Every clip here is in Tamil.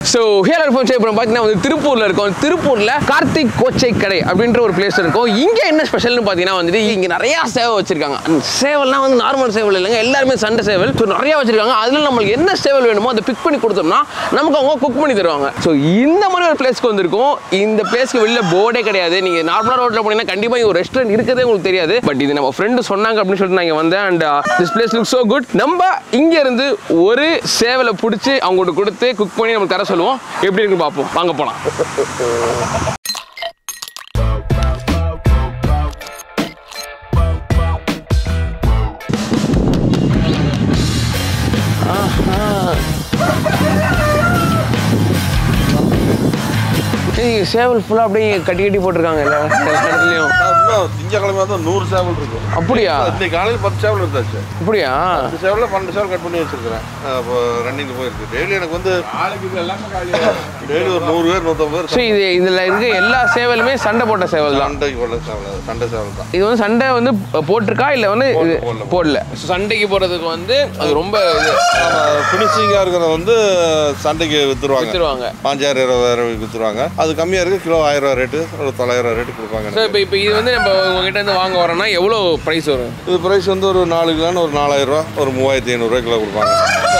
ஸோ ஹியர் ஃபோன் இப்போ பார்த்தீங்கன்னா வந்து திருப்பூரில் இருக்கோம் திருப்பூரில் கார்த்திக் கோச்சை கடை அப்படின்ற ஒரு பிளேஸ் இருக்கும் இங்கே என்ன ஸ்பெஷல்னு பார்த்தீங்கன்னா வந்துட்டு இங்கே நிறையா சேவை வச்சிருக்காங்க அந்த சேவல்லாம் வந்து நார்மல் சேவல் இல்லைங்க எல்லாருமே சண்டை சேவல் ஸோ நிறையா வச்சிருக்காங்க அதில் நம்மளுக்கு என்ன சேவல் வேணுமோ அதை பிக் பண்ணி கொடுத்தோம்னா நமக்கு அவங்க குக் பண்ணி தருவாங்க ஸோ இந்த மாதிரி ஒரு பிளேஸ்க்கு வந்திருக்கோம் இந்த பிளேஸ்க்கு வெளில போர்டே கிடையாது நீங்கள் நார்மலாக ரோட்டில் போனீங்கன்னா கண்டிப்பாக இங்கே ஒரு ரெஸ்டாரண்ட் இருக்கிறதே உங்களுக்கு தெரியாது பட் இது நம்ம ஃப்ரெண்டு சொன்னாங்க அப்படின்னு சொல்லிட்டு நான் இங்கே வந்தேன் and this place look so good நம்ம இங்கே இருந்து ஒரு சேவலை பிடிச்சி அவங்கள்ட்ட கொடுத்து குக் பண்ணி நமக்கு தர சொல்லுவோம் எப்படி இருக்கு பார்ப்போம் வாங்க போகலாம் ஏய், சேவல் ஃபுல்லாக அப்படியே கட்டி கட்டி போட்டிருக்காங்க எல்லா எல்லா இடத்துலையும் இன்னும் திங்கக்கிழமை தான் நூறு சேவல் இருக்கும் அப்படியா இன்னைக்கு காலையில் பத்து சேவல் எடுத்தாச்சு அப்படியா பத்து சேவலில் பன்னெண்டு சேவல் கட் பண்ணி வச்சிருக்கிறேன் இப்போ ரன்னிங் போயிருக்கு டெய்லி எனக்கு வந்து டெய்லி ஒரு நூறு பேர் நூற்றம்பது ஸோ பேர் இது இதில் இருக்க எல்லா சேவலுமே சண்டை போட்ட சேவல் தான் சண்டைக்கு போடல சேவல் அது. சண்டை சேவல் தான் இது வந்து சண்டை வந்து போட்டிருக்கா இல்லை வந்து இது போடல. போடல So, சண்டைக்கு போகிறதுக்கு வந்து அது ரொம்ப ஃபினிஷிங்காக இருக்கிறத வந்து சண்டைக்கு விற்றுருவாங்க வித்துருவாங்க பாஞ்சாயிரம் இருபதாயிரம் விற்றுருவாங்க அது கம்மியாக இருக்குது கிலோ ஆயிரம் ரூபா ரேட்டு ஒரு தொள்ளாயிரம் ரேட்டு கொடுப்பாங்க ஸோ எனக்கு. இப்போ இப்போ இது வந்து நம்ம உங்ககிட்ட இருந்து வாங்க வரோம்னா எவ்வளோ ப்ரைஸ் வரும் இது ப்ரைஸ் வந்து ஒரு நாலு கிலோன்னு ஒரு நாலாயிரம் ரூபா ஒரு மூவாயிரத்தி ஐநூறுரூவா கிலோ கொடுப்பாங்க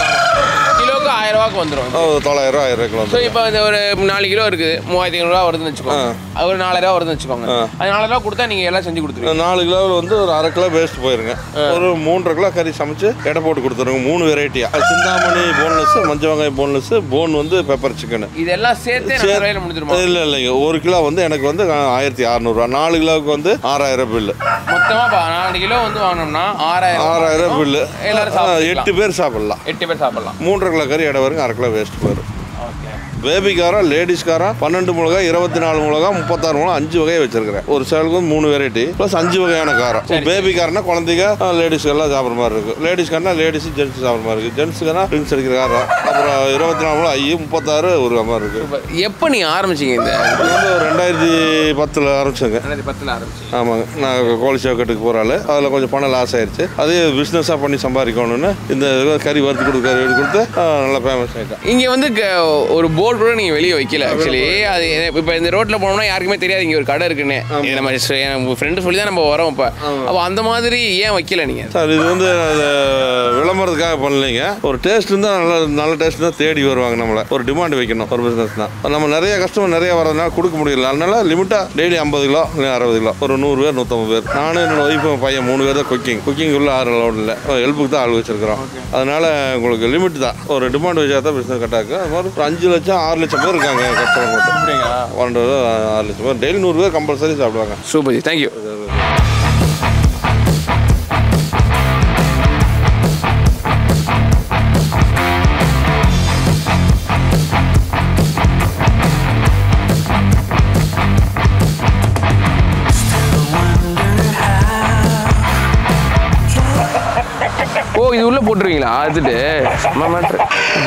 கிலோக்கு ஆயிரம் ரூபாய்க்கு வந்துடும் ஒரு தொள்ளாயிரம் ரூபா ஆயிரம் ரூபா கிலோ ஸோ இப்போ இந்த ஒரு நாலு கிலோ இருக்குது மூவாயிரத்தி ஐநூறுரூவா வருதுன்னு வச்சுக்கோங்க அது ஒரு நாலாயிரம் ரூபா வருதுன்னு வச்சுக்கோங்க அது நாலாயிரம் ரூபா கொடுத்தா நீங்கள் எல்லாம் செஞ்சு கொடுத்துருவீங்க நாலு கிலோவில் வந்து ஒரு அரை கிலோ வேஸ்ட் போயிருங்க ஒரு மூன்றரை கிலோ கறி சமைச்சு எடை போட்டு கொடுத்துருங்க மூணு வெரைட்டியா சிந்தாமணி போன்லெஸ் மஞ்சள் வெங்காயம் போன்லெஸ் போன் வந்து பெப்பர் சிக்கன் இதெல்லாம் சேர்த்தே நம்ம ரூபாயில முடிஞ்சிருமா இல்லை இல்லைங்க ஒரு கிலோ வந்து எனக்கு வந்து ஆயிரத்தி அறநூறுவா நாலு கிலோவுக்கு வந்து ஆறாயிரம் பில்லு மொத்தமாக நாலு கிலோ வந்து வாங்கினோம்னா ஆறாயிரம் ஆறாயிரம் பில்லு எல்லாரும் சாப்பிட்டுக்கலாம். எட்டு பேர் சாப்பிடலாம் எட்டு பேர் சாப்பிடலாம் மூன்றரை கிலோ கறி எடை வருங்க அரை கிலோ வேஸ்ட் போயிடும் ஓகே பேபிக்காரன் லேடிஸ்காரன் பன்னெண்டு மிளகா இருபத்தி நாலு மிளகா முப்பத்தாறு மிளகா அஞ்சு வகையை வச்சிருக்கிறேன் ஒரு சேலுக்கு வந்து மூணு வெரைட்டி ப்ளஸ் அஞ்சு வகையான காரம் பேபிக்காரனா குழந்தைங்க லேடிஸ்க்கு எல்லாம் சாப்பிட்ற மாதிரி இருக்கு லேடிஸ்காரனா லேடிஸ் ஜென்ஸ் சாப்பிட்ற மாதிரி இருக்கு ஜென்ஸுக்குனா ட்ரிங்க்ஸ் அடிக்கிற காரம் அப்புறம் இருபத்தி நாலு மிளகா ஐயோ முப்பத்தாறு ஒரு மாதிரி இருக்கு எப்போ நீங்கள் ஆரம்பிச்சீங்க இந்த இது வந்து ஒரு ரெண்டாயிரத்தி பத்தில் ஆரம்பிச்சேங்க ரெண்டாயிரத்தி பத்தில் ஆரம்பிச்சு ஆமாங்க நான் கோழி சேவக்கட்டுக்கு போகிற ஆள் அதில் கொஞ்சம் பணம் லாஸ் ஆயிடுச்சு அதே பிஸ்னஸாக பண்ணி சம்பாதிக்கணும்னு இந்த கறி வறுத்து கொடுக்க கறி எடுத்து கொடுத்து ஆ, நல்லா ஃபேமஸ் ஆகிட்டேன் இங்கே வந்து க- ஒரு போர்டு கூட நீங்கள் வெளியே வைக்கல ஆக்சுவலி அது இப்போ இந்த ரோட்டில் போனோம்னா யாருக்குமே தெரியாது இங்கே ஒரு கடை இருக்குன்னு இது நம்ம ச- நம்ம ஃப்ரெண்டு சொல்லி தான் நம்ம வரோம் இப்போ அப்போ அந்த மாதிரி ஏன் வைக்கல நீங்கள் சார் இது வந்து அது விளம்பரத்துக்காக பண்ணலைங்க ஒரு டேஸ்ட் இருந்தால் நல்ல நல்ல டேஸ்ட் தான் தேடி வருவாங்க நம்மளை ஒரு டிமாண்ட் வைக்கணும் ஒரு பிஸ்னஸ் தான் நம்ம நிறைய கஸ்டமர் நிறைய வரதுனால கொடுக்க முடியல அதனால லிமிட்டாக டெய்லி ஐம்பது கிலோ இல்லை அறுபது கிலோ ஒரு நூறு பேர் நூற்றம்பது பேர் நானும் என்னோட ஒய்ஃபு பையன் மூணு பேர் தான் குக்கிங் குக்கிங் உள்ள ஆறு லோடு இல்லை ஹெல்ப்புக்கு தான் ஆள் வச்சிருக்கிறோம் அதனால உங்களுக்கு லிமிட் தான் ஒரு டிமாண்ட் வச்சா தான் பிஸ்னஸ் கட்டாக்கு அது மாதிரி ஒரு அஞ்சு லட்சம் ஆறு லட்சம் பேர் இருக்காங்க கஸ்டமர் மட்டும் அப்படிங்களா பன்னெண்டு பேர் ஆறு லட்சம் பேர் டெய்லி நூறு பேர் கம்பல்சரி சாப்பிடுவாங்க சூப்பர் ஜி தேங்க்யூ ஓ இது உள்ள போட்டுருவீங்களா அதுட்டு மேட்ரு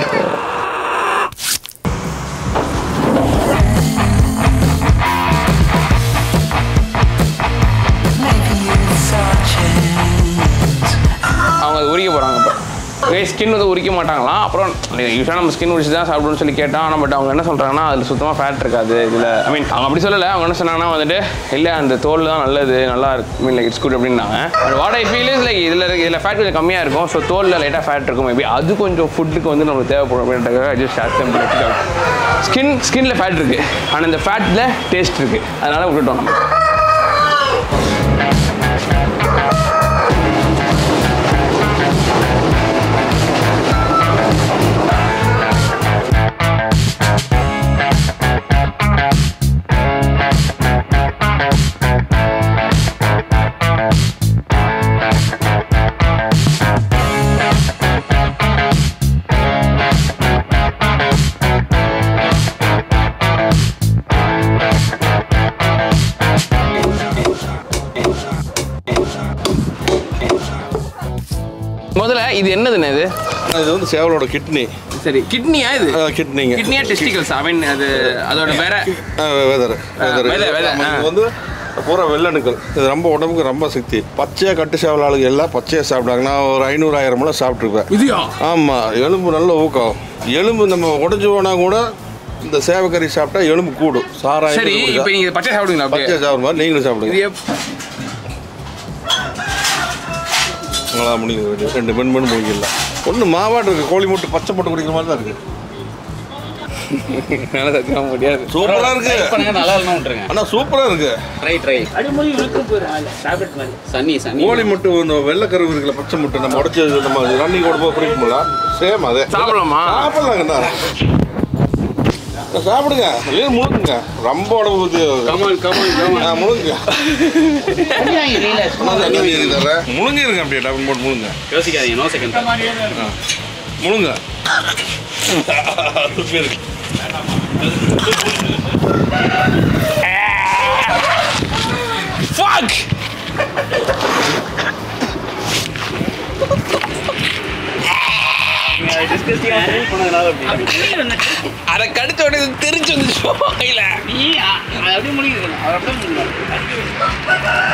அவங்க அதை உரிக்க போகிறாங்க இப்போ ஸ்கின் வந்து உரிக்க மாட்டாங்களாம் அப்புறம் யூஸ்வலாக நம்ம ஸ்கின் உரிச்சு தான் சாப்பிடணும்னு சொல்லி கேட்டால் ஆனால் பட் அவங்க என்ன சொல்கிறாங்கன்னா அதில் சுத்தமாக ஃபேட் இருக்காது இதில் ஐ மீன் அவங்க அப்படி சொல்லலை அவங்க என்ன சொன்னாங்கன்னா வந்துட்டு இல்லை அந்த தோல் தான் நல்லது நல்லா இருக்கு மீன் லைக் இட்ஸ் குட் அப்படின்னாங்க but what I feel is like இதில் இதில் ஃபேட் கொஞ்சம் கம்மியாக இருக்கும் ஸோ தோலில் லைட்டாக ஃபேட் இருக்கும் மேபி அது கொஞ்சம் ஃபுட்டுக்கு வந்து நமக்கு தேவைப்படும் அப்படின்றதுக்காக ஜஸ்ட் ஷார்ட் ஸ்கின் ஸ்கின்ல ஃபேட் இருக்குது ஆனால் இந்த ஃபேட்டில் டேஸ்ட் இருக்குது அதனால் விட்டுட்டோம் நம்ம முதல்ல இது என்னதுண்ணே இது இது வந்து சேவலோட கிட்னி சரி கிட்னியா இது கிட்னிங்க கிட்னியா டெஸ்டிகல்ஸ் ஐ மீன் அது அதோட வேற வெதர் வெதர் weather, weather, ஆ. இது வந்து பூரா வெள்ளணுக்கள் இது ரொம்ப உடம்புக்கு ரொம்ப சக்தி பச்சையாக கட்டு சேவல் ஆளுங்க எல்லாம் பச்சையாக சாப்பிட்டாங்க நான் ஒரு ஐநூறு ஆயிரம் முறை சாப்பிட்ருப்பேன் இதுயா ஆமாம் எலும்பு நல்ல ஊக்கம் எலும்பு நம்ம உடஞ்சி போனால் கூட இந்த சேவக்கறி சாப்பிட்டா எலும்பு கூடும் சாராயம் சரி குடிச்சா இப்போ நீங்கள் பச்சை சாப்பிடுங்களா பச்சை அப்படியே சாப்பிட்ற மாதிரி நீங்களும் சாப்பிடுங்க இது எப்- நல்லா முடியுது ரெண்டு மணி மணி முடியல ஒன்று மாவாட்டு இருக்கு கோழி முட்டை பச்சை போட்டு குடிக்கிற மாதிரி தான் இருக்கு என்னால சத்தியமா முடியாது சூப்பராக இருக்கு பண்ணுங்க நல்லா இல்லைன்னா விட்டுருங்க ஆனால் சூப்பராக இருக்கு ட்ரை ட்ரை அடிமொழி இழுக்க போயிடும் டேப்லெட் மாதிரி சன்னி சன்னி கோழி முட்டை இந்த வெள்ளைக்கருவு இருக்குல்ல பச்சை முட்டை நம்ம உடச்சி நம்ம ரன்னிங் கூட போய் குடிப்போம்ல சேம் அதே சாப்பிடலாமா சாப்பிடலாங்கண்ணா சாப்பிடுங்க இல்லையா முழுங்குங்க ரொம்ப உடம்பு ஊற்றி கமான் கமான் கமான் முழுங்குங்க தண்ணி வாங்கி நீல சும்மா தண்ணி வாங்கி தர்றேன் முழுங்கிருங்க அப்படியே டபுள் போட்டு முழுங்க யோசிக்காதீங்க நோ செகண்ட் முழுங்க துப்பி இருக்கு Fuck! பண்ணதுனால அப்படி அதை கடிச்ச உடனே இது தெரிஞ்சு வந்துச்சு வாயில. நீ அ- அது அப்படியே முடியுது அவர் அப்படியே முடியுது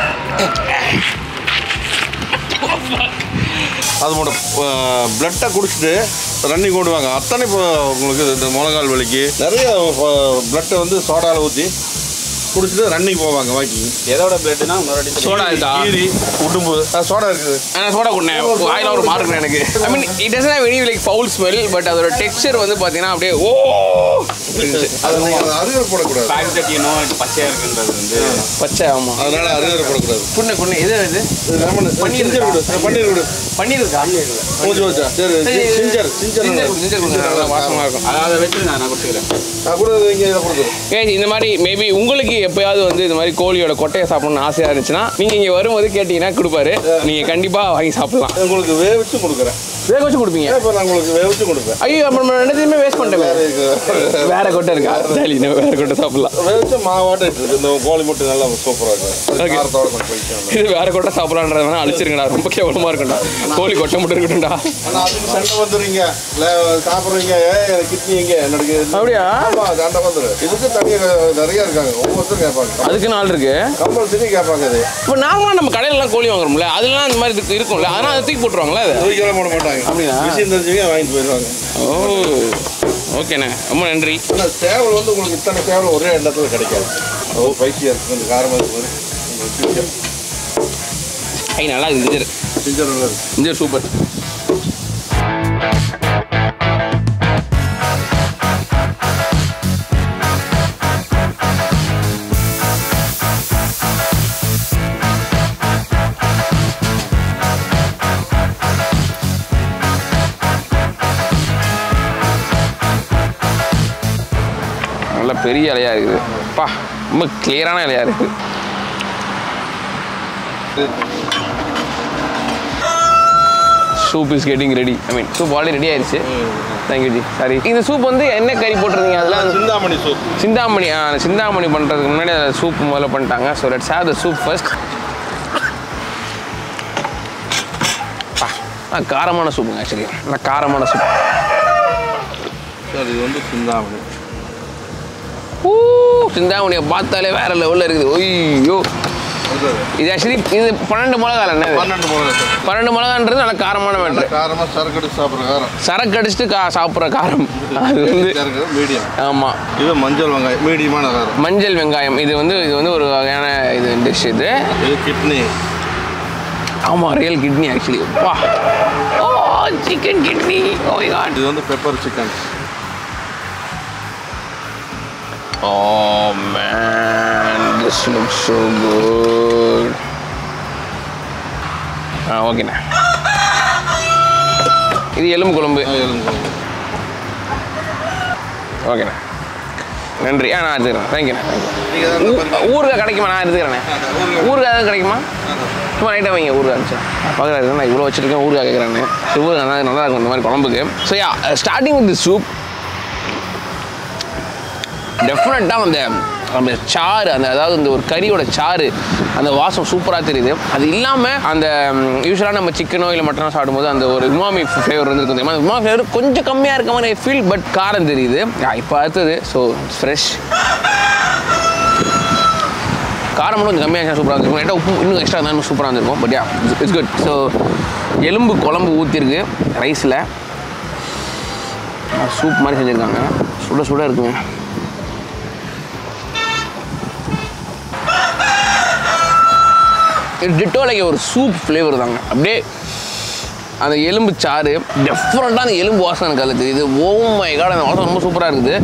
அது மட்டும் பிளட்டை குடிச்சிட்டு ரன்னிங் ஓடுவாங்க அத்தனை இப்போ உங்களுக்கு இந்த முழங்கால் வலிக்கு நிறைய பிளட்டை வந்து சோடாவில் ஊற்றி குடிச்சிட்டு ரன்னிங் போவாங்க வாக்கிங் எதோட பிளட்னா மறுபடியும் சோடா இருக்கா கீரி உடும்பு ஆ, சோடா இருக்குது ஆனா சோடா குடினேன் வாயில ஒரு மார்க் எனக்கு I mean it doesn't have any like foul smell but அதோட டெக்ஸ்சர் வந்து பாத்தீங்கன்னா அப்படியே ஓ அது நீங்கள் அறுவடை போடக்கூடாது ஃபேக்ட் தட் யூ நோ பச்சையா இருக்குன்றது வந்து பச்சை ஆமா அதனால அறுவடை போடக்கூடாது குண்ணு குண்ணு எது இது இது லெமன் பன்னீர் பன்னீர் விடு ஆ, பன்னீர் விடு பன்னீர் இருக்கா மூச்சு வச்சா சரி சரி, சிஞ்சர் சிஞ்சர் ஜிஞ்சர் குடு, ஜிஞ்சர் குடு, நல்லா வாசமா இருக்கும் அதை அதை வச்சு நான் கொடுத்துக்கிறேன் நான் கூட இங்கே இதை கொடுக்குறேன் Guys, இந்த மாதிரி மேபி உங்களுக்கு எப்பயாவது வந்து இந்த மாதிரி கோழியோட கொட்டையை சாப்பிடணும்னு ஆசையா இருந்துச்சுன்னா நீங்க இங்க வரும்போது கேட்டீங்கன்னா கொடுப்பாரு நீங்க கண்டிப்பா வாங்கி சாப்பிடலாம் உங்களுக்கு வேவிச்சு கொடுக்குறேன் வேக வச்சு கொடுப்பீங்க இப்போ நான் உங்களுக்கு வேவிச்சு கொடுப்பேன் ஐயோ அப்புறம் நம்ம ரெண்டுத்தையுமே வேஸ்ட் பண்ணிட்டேன் வேற கொட்டை இருக்கா சரி நம்ம வேற கொட்டை சாப்பிடலாம் வேவிச்சு மாவாட்டம் இருக்கு இந்த கோழி முட்டை நல்லா சூப்பராக இருக்கும் Okay. காரத்தோட கொஞ்சம் போயிட்டு இது வேற கொட்டை சாப்பிடலான்றதுனா அழிச்சிருங்கடா ரொம்ப கேவலமா இருக்கும்டா கோழி கொட்டை மட்டும் இருக்கட்டும்டா ஆனால் அதுக்கு சண்டை வந்துடுறீங்க இல்லை சாப்பிட்றீங்க ஏ எனக்கு கிட்னி எங்கே எனக்கு அப்படியா? ஆமாம் சண்டை வந்துடும் இதுக்கு தனியாக நிறைய இருக்காங்க ஒவ்வொருத்தரும் கேட்பாங்க அதுக்கு நாள் இருக்கு கம்பல்சரி கேட்பாங்க இது இப்போ நார்மலாக நம்ம கடையில எல்லாம் கோழி வாங்குறோம்ல அதெல்லாம் இந்த மாதிரி இதுக்கு இருக்கும்ல அதனால அதை தூக்கி போட்டுருவாங்களா அது தூக்கிலாம் போட மாட்டாங்க அப்படியா? விஷயம் தெரிஞ்சவங்க வாங்கிட்டு போயிடுவாங்க ஓ ஓகேண்ணே ரொம்ப நன்றி ஆனால் சேவல் வந்து உங்களுக்கு இத்தனை சேவல் ஒரே இடத்துல கிடைக்காது ஓ பைசியாக இருக்குது கொஞ்சம் காரமாக இருக்குது உங்களுக்கு ஐ நல்லா இருக்கு ஜிஞ்சர் சிஞ்சர் நல்லா இருக்கு ஜிஞ்சர் சூப்பர் நல்ல பெரிய இலையா இருக்குது பா ரொம்ப கிளியரான இலையா இருக்குது soup is getting ready I mean soup already ready ஆயிருச்சு தேங்க்யூ ஜி சாரி இந்த சூப் வந்து என்ன கறி போட்டிருந்தீங்க அதெல்லாம் சிந்தாமணி சூப் சிந்தாமணி ஆ, சிந்தாமணி பண்ணுறதுக்கு முன்னாடி அதை சூப் முதல்ல பண்ணிட்டாங்க so let's have the soup first காரமான சூப்புங்க ஆக்சுவலி நல்ல காரமான சூப் சார் இது வந்து சிந்தாமணி ஊ சிந்தாமணியை பார்த்தாலே வேற லெவலில் இருக்குது ஒய்யோ இது ஆக்சுவலி இது பன்னெண்டு மிளகா என்ன இது? பன்னெண்டு மிளகா சார் பன்னெண்டு மிளகான்றது நல்ல காரமான மேட்ரு காரமாக சரக்கு எடுத்து சாப்பிட்ற காரம் சரக்கு அடிச்சுட்டு கா சாப்பிட்ற காரம் அது வந்து சரக்கு மீடியம் ஆமாம் இது மஞ்சள் வெங்காயம் மீடியமான காரம் மஞ்சள் வெங்காயம் இது வந்து இது வந்து ஒரு வகையான இது டிஷ் இது இது கிட்னி ஆமாம் ரியல் கிட்னி ஆக்சுவலி வா oh chicken kidney oh god இது வந்து pepper chicken oh man this look so good ஆ ஓகேண்ணே இது எலும்பு குழம்பு ஓகேண்ணே நன்றி ஆ நான் எடுத்துக்கிறேன் தேங்க்யூண்ணே தேங்க்யூ ஊறுகாய் கிடைக்குமா நான் எடுத்துக்கிறேண்ணே ஊறுகாய் எதாவது கிடைக்குமா சும்மா ரைட்டாக வைங்க ஊறுகாய் இருந்துச்சு பார்க்குறாரு நான் இவ்வளோ வச்சிருக்கேன் ஊறுகாய் கேட்குறானே ஊறுகாய் நல்லா நல்லா இருக்கும் இந்த மாதிரி குழம்புக்கு so yeah starting with soup டெஃபினட்டாக அந்த அந்த சாறு அந்த அதாவது இந்த ஒரு கறியோட சாறு அந்த வாசம் சூப்பராக தெரியுது அது இல்லாமல் அந்த யூஸ்வலாக நம்ம சிக்கனோ இல்லை மட்டனோ சாப்பிடும்போது அந்த ஒரு உமாமி ஃப்ளேவர் வந்து இருக்கும் தெரியுமா அந்த உமாமி ஃப்ளேவர் கொஞ்சம் கம்மியாக இருக்க மாதிரி ஃபீல் பட் காரம் தெரியுது இப்போ அடுத்தது ஸோ ஃப்ரெஷ் காரம் மட்டும் கொஞ்சம் கம்மியாக சூப்பராக இருந்திருக்கும் லைட்டாக உப்பு இன்னும் எக்ஸ்ட்ரா இருந்தால் இன்னும் சூப்பராக இருந்திருக்கும் but yeah it's good so எலும்பு குழம்பு ஊற்றிருக்கு ரைஸில் சூப் மாதிரி செஞ்சுருக்காங்க சுட சுட இருக்குங்க இது டிட்டோ லைக் ஒரு சூப் ஃப்ளேவர் தாங்க அப்படியே அந்த எலும்பு சாறு டெஃபரெண்ட்டாக அந்த எலும்பு வாசனை எனக்கு அதில் தெரியுது ஓ மை காட் அந்த வாசனை ரொம்ப சூப்பராக இருக்குது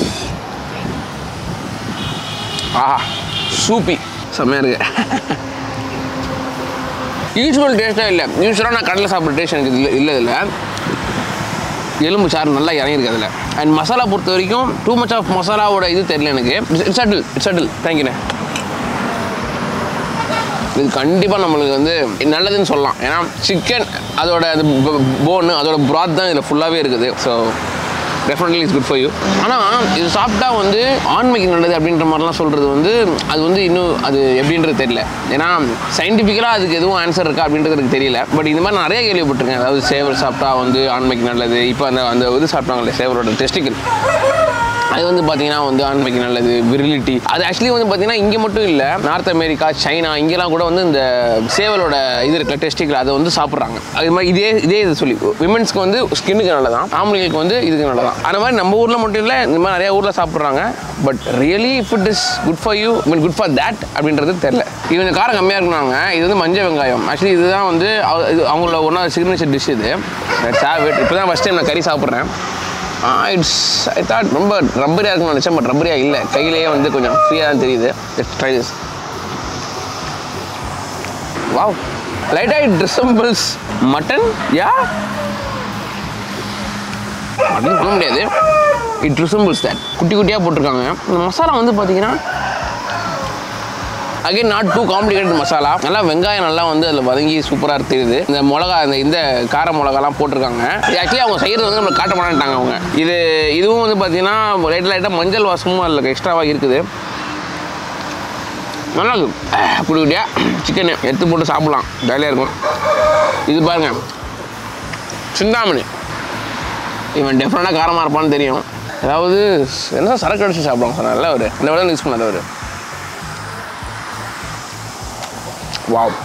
ஆஹா சூப்பி செம்மையாக இருக்கு யூஸ்வல் டேஸ்ட்டாக இல்லை யூஸ்வலாக நான் கடலை சாப்பிட்ற டேஸ்ட் எனக்கு இல்லை இல்லை இதில் எலும்பு சாறு நல்லா இறங்கியிருக்கு அதில் அண்ட் மசாலா பொறுத்த வரைக்கும் டூ மச் ஆஃப் மசாலாவோட இது தெரியல எனக்கு இட்ஸ் சட்டில் இட்ஸ் சட்டில் தேங்க்யூண்ணே இது கண்டிப்பாக நம்மளுக்கு வந்து நல்லதுன்னு சொல்லலாம் ஏன்னா சிக்கன் அதோட அந்த போன் அதோட ப்ராத் தான் இதில் ஃபுல்லாகவே இருக்குது so definitely it's good for you ஆனால் இது சாப்பிட்டா வந்து ஆண்மைக்கு நல்லது அப்படின்ற மாதிரிலாம் சொல்கிறது வந்து அது வந்து இன்னும் அது எப்படின்றது தெரியல ஏன்னா சயின்டிஃபிக்கலாக அதுக்கு எதுவும் ஆன்சர் இருக்கா அப்படின்றது எனக்கு தெரியல பட் இந்த மாதிரி நிறைய கேள்விப்பட்டிருக்கேன் அதாவது சேவல் சாப்பிட்டா வந்து ஆண்மைக்கு நல்லது இப்போ அந்த அந்த இது சாப்பிட்டாங்களே சேவலோட டெஸ்டிக்கல் அது வந்து பார்த்தீங்கன்னா வந்து ஆண்மைக்கு நல்லது விரிலிட்டி அது ஆக்சுவலி வந்து பார்த்தீங்கன்னா இங்கே மட்டும் இல்லை நார்த் அமெரிக்கா சைனா இங்கெல்லாம் கூட வந்து இந்த சேவலோட இது இருக்குல்ல டெஸ்டிக்கல் அதை வந்து சாப்பிட்றாங்க அது மாதிரி இதே இதே இது சொல்லி விமென்ஸ்க்கு வந்து ஸ்கின்னுக்கு நல்லதான் ஆம்பளைங்களுக்கு வந்து இதுக்கு நல்லதான் அந்த மாதிரி நம்ம ஊரில் மட்டும் இல்லை இந்த மாதிரி நிறைய ஊரில் சாப்பிட்றாங்க but really if it is good for you mean good for that அப்படின்றது தெரில இது கொஞ்சம் காரம் கம்மியாக இருக்குனாங்க இது வந்து மஞ்சள் வெங்காயம் ஆக்சுவலி இதுதான் வந்து அவ- இது அவங்களோட ஒன்றா சிக்னேச்சர் டிஷ் இது சாவிட் இப்போ தான் ஃபஸ்ட் டைம் நான் கறி சாப்பிட்றேன் இட்ஸ் ஐ தாட் ரொம்ப ரப்பரியாக இருக்கும்னு நினச்சேன் பட் ரப்பரியாக இல்லை கையிலேயே வந்து கொஞ்சம் ஃப்ரீயாக தான் தெரியுது ட்ரை திஸ் வாவ் லைட்டாக இட் ரிசம்பிள்ஸ் மட்டன் யா அப்படின்னு சொல்ல முடியாது இட் ரிசம்பிள்ஸ் தட் குட்டி குட்டியாக போட்டிருக்காங்க இந்த மசாலா வந்து பார்த்தீங்கன்னா again not too complicated masala நல்லா வெங்காயம் நல்லா வந்து அதில் வதங்கி சூப்பராக தெரியுது இந்த மிளகா இந்த இந்த கார மிளகாலாம் போட்டிருக்காங்க இது ஆக்சுவலி அவங்க செய்கிறது வந்து நம்மளுக்கு காட்ட மாட்டாங்க அவங்க இது இதுவும் வந்து பார்த்தீங்கன்னா லைட் லைட்டாக மஞ்சள் வாசமும் அதில் எக்ஸ்ட்ராவாக இருக்குது நல்லா இருக்கும் குடி குட்டியா சிக்கனு எடுத்து போட்டு சாப்பிடலாம் ஜாலியாக இருக்கும் இது பாருங்க சிந்தாமணி இவன் டிஃப்ரெண்டாக காரமாக இருப்பான்னு தெரியும் அதாவது என்ன சரக்கு அடிச்சு சாப்பிடுவாங்க சார் நல்ல ஒரு இந்த விட யூஸ் பண்ணாத ஒரு வாவ்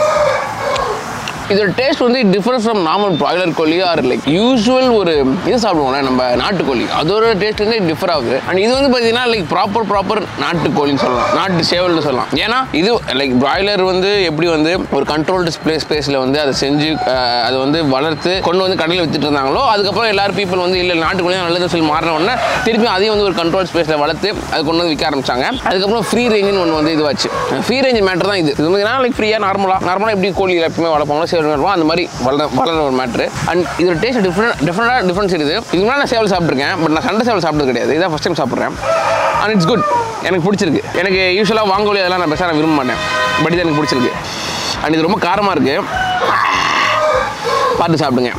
இதோட டேஸ்ட் வந்து டிஃப்ரெண்ட் ஃப்ரம் நார்மல் ப்ராய்லர் கோழி ஆர் லைக் யூஸ்வல் ஒரு இது சாப்பிடுவோம்ல நம்ம நாட்டுக்கோழி அதோட டேஸ்ட் வந்து டிஃபர் ஆகுது அண்ட் இது வந்து பார்த்தீங்கன்னா லைக் ப்ராப்பர் ப்ராப்பர் நாட்டுக்கோழின்னு சொல்லலாம் நாட்டு சேவல்னு சொல்லலாம் ஏன்னா இது லைக் பிராய்லர் வந்து எப்படி வந்து ஒரு கண்ட்ரோல்டு ஸ்பேஸ் ஸ்பேஸில் வந்து அதை செஞ்சு அஹ், அதை வந்து வளர்த்து கொண்டு வந்து கடையில் வித்துட்டு இருந்தாங்களோ அதுக்கப்புறம் எல்லாரும் பீப்புள் வந்து இல்லை நாட்டுக்கோழி தான் நல்லதுன்னு சொல்லி மாறின உடனே திருப்பி அதையும் வந்து ஒரு கண்ட்ரோல் ஸ்பேஸில் வளர்த்து அது கொண்டு வந்து விற்க ஆரம்பிச்சாங்க அதுக்கப்புறம் ஃப்ரீ ரேஞ்சுன்னு ஒன்று வந்து இதுவாச்சு ஃப்ரீ ரேஞ்ச் மேட்டர் தான் இது இது வந்து லைக் ஃப்ரீயாக நார்மலாக நார்மலாக எப்படி கோழி எப்பவுமே வளர்ப்பாங்களோ சேவல் வளர்ப்போம் அந்த மாதிரி வளர வளர ஒரு மேட்ரு அண்ட் இதோட டேஸ்ட் டிஃப்ரெண்ட் டிஃப்ரெண்டாக டிஃப்ரென்ஸ் இருக்குது இதுக்கு முன்னாடி நான் சேவல் சாப்பிட்ருக்கேன் பட் நான் சண்டை சேவல் சாப்பிட்டது கிடையாது இதான் ஃபஸ்ட் டைம் சாப்பிட்றேன் அண்ட் இட்ஸ் குட் எனக்கு பிடிச்சிருக்கு எனக்கு யூஸ்வலாக வாங்கோலி அதெல்லாம் நான் பெருசாக நான் விரும்ப மாட்டேன் பட் இது எனக்கு பிடிச்சிருக்கு அண்ட் இது ரொம்ப காரமாக இருக்குது பார்த்து சாப்பிடுங்க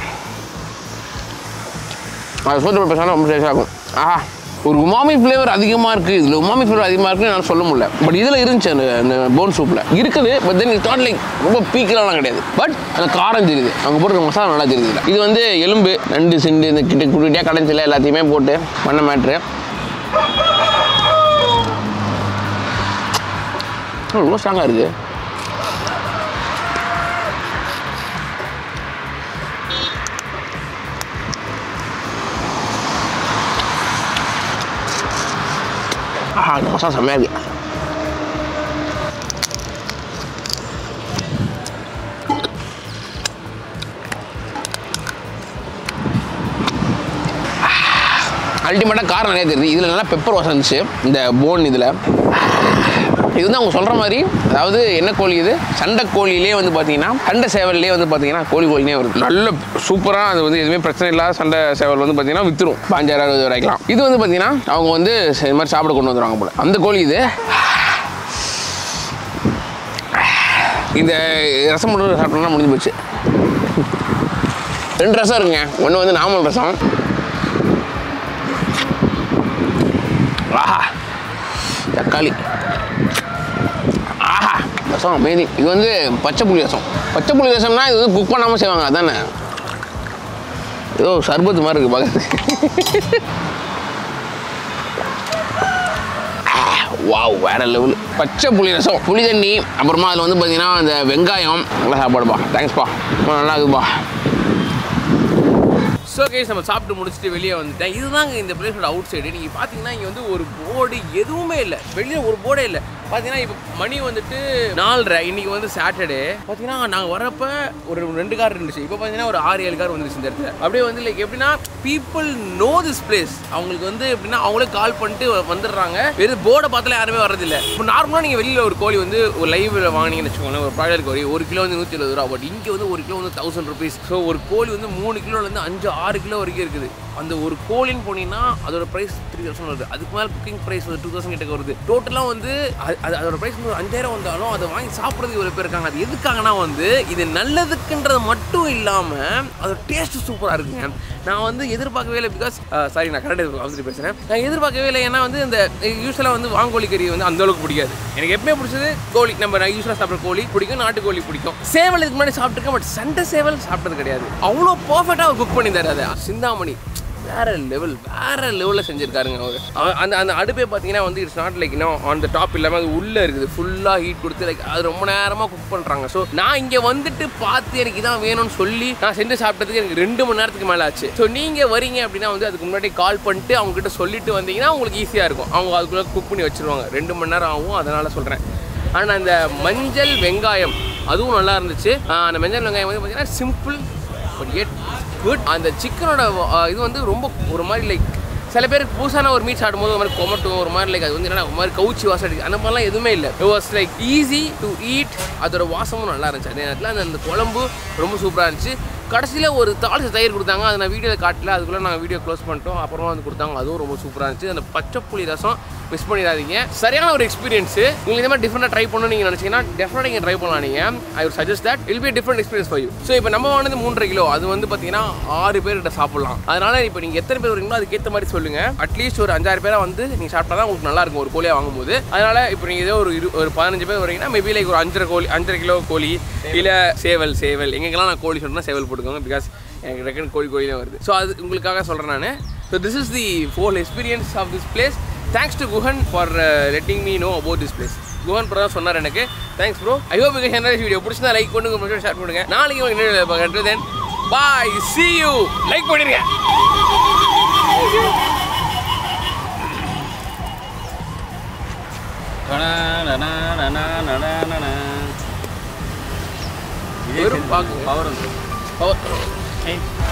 அது சோத்து பேசினா ரொம்ப டேஸ்டாக இருக்கும் ஆஹா ஒரு உமாமி ஃப்ளேவர் அதிகமாக இருக்குது இதில் உமாமி ஃப்ளேவர் அதிகமாக இருக்குன்னு என்னால் சொல்ல முடியல பட் இதில் இருந்துச்சு அந்த அந்த போன் சூப்பில் இருக்குது but then it's not like ரொம்ப பீக்கெல்லாம் கிடையாது பட் அந்த காரம் தெரியுது அவங்க போடுற மசாலா நல்லா தெரியுது இதுல. இது வந்து எலும்பு நண்டு சிண்டு இந்த கிட்ட குட்டியாக கடைஞ்சில எல்லாத்தையுமே போட்டு பண்ண மேட்ரு ரொம்ப ஸ்ட்ராங்காக இருக்குது ஆஹா இந்த மசாலா செம்மையாக இருக்கு அல்டிமேட்டாக காரம் நிறைய தெரியுது இதில் நல்லா பெப்பர் வாசம் இருந்துச்சு இந்த போன் இதில் இது வந்து அவங்க சொல்கிற மாதிரி அதாவது என்ன கோழி இது சண்டை கோழியிலே வந்து பார்த்தீங்கன்னா சண்டை சேவல்லே வந்து பார்த்தீங்கன்னா கோழி கோழினே வருது நல்ல சூப்பராக அது வந்து எதுவுமே பிரச்சனை இல்லாத சண்டை சேவல் வந்து பார்த்தீங்கன்னா வித்துரும் பாஞ்சாயிரம் அறுபது வரைக்கலாம் இது வந்து பார்த்தீங்கன்னா அவங்க வந்து இது மாதிரி சாப்பிட கொண்டு வந்துருவாங்க போல அந்த கோழி இது இந்த ரசம் மட்டும் சாப்பிட்டோம்னா முடிஞ்சு போச்சு ரெண்டு ரசம் இருக்குங்க ஒன்று வந்து நாமல் ரசம் ஆஹா தக்காளி ஆஹா ரசம் அமேசிங் இது வந்து பச்சை புளி ரசம் பச்சை புளி ரசம்னா இது வந்து குக் பண்ணாமல் செய்வாங்க அதானே ஏதோ சர்பத்து மாதிரி இருக்கு பார்க்கறதுக்கு வாவ் வேற லெவல் பச்சை புளி ரசம் புளி தண்ணி அப்புறமா அதில் வந்து பார்த்தீங்கன்னா அந்த வெங்காயம் நல்லா சாப்பாடுப்பா தேங்க்ஸ்ப்பா ரொம்ப நல்லா இருக்குப்பா ஸோ கேஸ் நம்ம சாப்பிட்டு முடிச்சுட்டு வெளியே வந்துட்டேன் இதுதாங்க இந்த பிளேஸோட அவுட் சைடு நீங்கள் பார்த்தீங்கன்னா இங்கே வந்து ஒரு போர்டு எதுவுமே இல்லை வெளியே ஒரு போர்டே இல்லை பார்த்தீங்கன்னா இப்போ மணி வந்துட்டு நாலரை இன்னைக்கு வந்து சாட்டர்டே பார்த்தீங்கன்னா நாங்கள் வரப்ப ஒரு ரெண்டு கார் இருந்துச்சு இப்போ பார்த்தீங்கன்னா ஒரு ஆறு ஏழு கார் வந்துருச்சு இந்த இடத்துல அப்படியே வந்து லைக் எப்படின்னா பீப்புள் நோ திஸ் பிளேஸ் அவங்களுக்கு வந்து எப்படின்னா அவங்களே கால் பண்ணிட்டு வந்துடுறாங்க வெறும் போர்டை பார்த்தாலே யாருமே வரதில்ல இப்போ நார்மலாக நீங்கள் வெளியில் ஒரு கோழி வந்து ஒரு லைவ்ல வாங்கினீங்கன்னு வச்சுக்கோங்களேன் ஒரு ப்ராய்லர் கோழி ஒரு கிலோ வந்து நூற்றி எழுபது ரூபா பட் இங்கே வந்து ஒரு கிலோ வந்து தௌசண்ட் ருபீஸ் ஸோ ஒரு கோழி வந்து மூணு கிலோலேருந்து அஞ்சு ஆறு கிலோ வரைக்கும் இருக்குது அந்த ஒரு கோழின்னு போனீங்கன்னா அதோட ப்ரைஸ் த்ரீ தௌசண்ட் வருது அதுக்கு மேலே குக்கிங் ப்ரைஸ் வந்து டூ தௌசண்ட் கிட்ட வருது டோட்டலாக வந்து அது- அது அதோட ப்ரைஸ் வந்து ஒரு அஞ்சாயிரம் வந்தாலும் அதை வாங்கி சாப்பிட்றதுக்கு இவ்வளோ பேர் இருக்காங்க அது எதுக்காகனா வந்து இது நல்லதுக்குன்றது மட்டும் இல்லாமல் அதோட டேஸ்ட் சூப்பராக இருக்குங்க நான் வந்து எதிர்பார்க்கவே இல்லை பிகாஸ் சாரி நான் கரெக்டாக அவசரி பேசுகிறேன் நான் எதிர்பார்க்கவே இல்லை ஏன்னா வந்து இந்த யூஸ்வலாக வந்து வாங்கோழி கறி வந்து அந்த அளவுக்கு பிடிக்காது எனக்கு எப்பவுமே பிடிச்சது கோழி நம்ம நான் யூஸ்வலாக சாப்பிட்ற கோழி பிடிக்கும் நாட்டுக்கோழி பிடிக்கும் சேவல் இதுக்கு முன்னாடி சாப்பிட்ருக்கேன் பட் சண்டை சேவல் சாப்பிட்டது கிடையாது அவ்வளோ பர்ஃபெக்டாக குக் பண்ணி தராது சிந்தாமணி வேற லெவல் வேற லெவலில் செஞ்சிருக்காருங்க அவர் அவ- அந்த அந்த அடுப்பே பார்த்தீங்கன்னா வந்து இட்ஸ் நாட் லைக் இன்னும் ஆன் த டாப் இல்லாமல் அது உள்ளே இருக்குது ஃபுல்லாக ஹீட் கொடுத்து லைக் அது ரொம்ப நேரமாக குக் பண்ணுறாங்க ஸோ நான் இங்கே வந்துட்டு பார்த்து எனக்கு இதான் வேணும்னு சொல்லி நான் செஞ்சு சாப்பிட்டதுக்கு எனக்கு ரெண்டு மணி நேரத்துக்கு மேலே ஆச்சு ஸோ நீங்கள் வரீங்க அப்படின்னா வந்து அதுக்கு முன்னாடி கால் பண்ணிட்டு அவங்க கிட்ட சொல்லிட்டு வந்தீங்கன்னா உங்களுக்கு ஈஸியாக இருக்கும் அவங்க அதுக்குள்ளே குக் பண்ணி வச்சிருவாங்க ரெண்டு மணி நேரம் ஆகும் அதனால் சொல்கிறேன் ஆனால் அந்த மஞ்சள் வெங்காயம் அதுவும் நல்லா இருந்துச்சு ஆஹ் அந்த மஞ்சள் வெங்காயம் வந்து பார்த்தீங்கன்னா சிம்பிள் பட் எட் குட் அந்த சிக்கனோட இது வந்து ரொம்ப ஒரு மாதிரி லைக் சில பேருக்கு புதுசான ஒரு மீட் சாப்பிடும்போது ஒரு மாதிரி கொமட்டும் ஒரு மாதிரி லைக் அது வந்து என்னன்னா ஒரு மாதிரி கவுச்சி வாசம் அடிக்குது அந்த மாதிரிலாம் எதுவுமே இல்லை it was like easy to eat அதோட வாசமும் நல்லா இருந்துச்சு அதே நேரத்தில் அந்த அந்த குழம்பு ரொம்ப சூப்பராக இருந்துச்சு கடைசியில் ஒரு தாளிச்ச தயிர் கொடுத்தாங்க அதை நான் வீடியோவில் காட்டல அதுக்குள்ளே நாங்கள் வீடியோ க்ளோஸ் பண்ணிட்டோம் அப்புறமா வந்து கொடுத்தாங்க அதுவும் ரொம்ப சூப்பராக இருந்துச்சு அந்த பச்சை புளி ரசம் மிஸ் பண்ணிடாதீங்க சரியான ஒரு எக்ஸ்பீரியன்ஸ் உங்களுக்கு இந்த மாதிரி டிஃப்ரெண்டாக ட்ரை பண்ணணும்னு நீங்கள் நினச்சிங்கன்னா டெஃபினட்டாக நீங்கள் ட்ரை பண்ணலாம் நீங்கள் I would suggest that it will be a different experience for you so இப்போ நம்ம வாங்கினது மூன்றரை கிலோ அது வந்து பார்த்தீங்கன்னா ஆறு பேர்கிட்ட சாப்பிடலாம் அதனால இப்போ நீங்கள் எத்தனை பேர் வரீங்களோ அதுக்கேற்ற மாதிரி சொல்லுங்க அட்லீஸ்ட் ஒரு அஞ்சாறு பேரை வந்து நீங்கள் சாப்பிட்டா தான் உங்களுக்கு நல்லா இருக்கும் ஒரு கோழியாக வாங்கும்போது அதனால இப்போ நீங்கள் ஏதோ ஒரு இரு ஒரு பதினஞ்சு பேர் வரீங்கன்னா மேபி லைக் ஒரு அஞ்சரை கோழி அஞ்சரை கிலோ கோழி இல்லை சேவல் சேவல் எங்கெங்கெல்லாம் நான் கோழி சொன்னா சேவல் போட்டுக்கோங்க பிகாஸ் எனக்கு ரெக்கன் கோழி கோழி தான் வருது ஸோ அது உங்களுக்காக சொல்கிறேன் நான் so this is the full experience of this place thanks to Guhan for letting me know about this place Guhan bro தான் சொன்னார் எனக்கு thanks bro I hope you என்ன வீடியோ பிடிச்சதா லைக் பண்ணுங்க மட்டும் ஷேர் பண்ணுங்க நாளைக்கு உங்களுக்கு பார்க்கறது then bye see you like பண்ணிருங்க வெறும் பாக்குங்க பவர் வந்து பவர்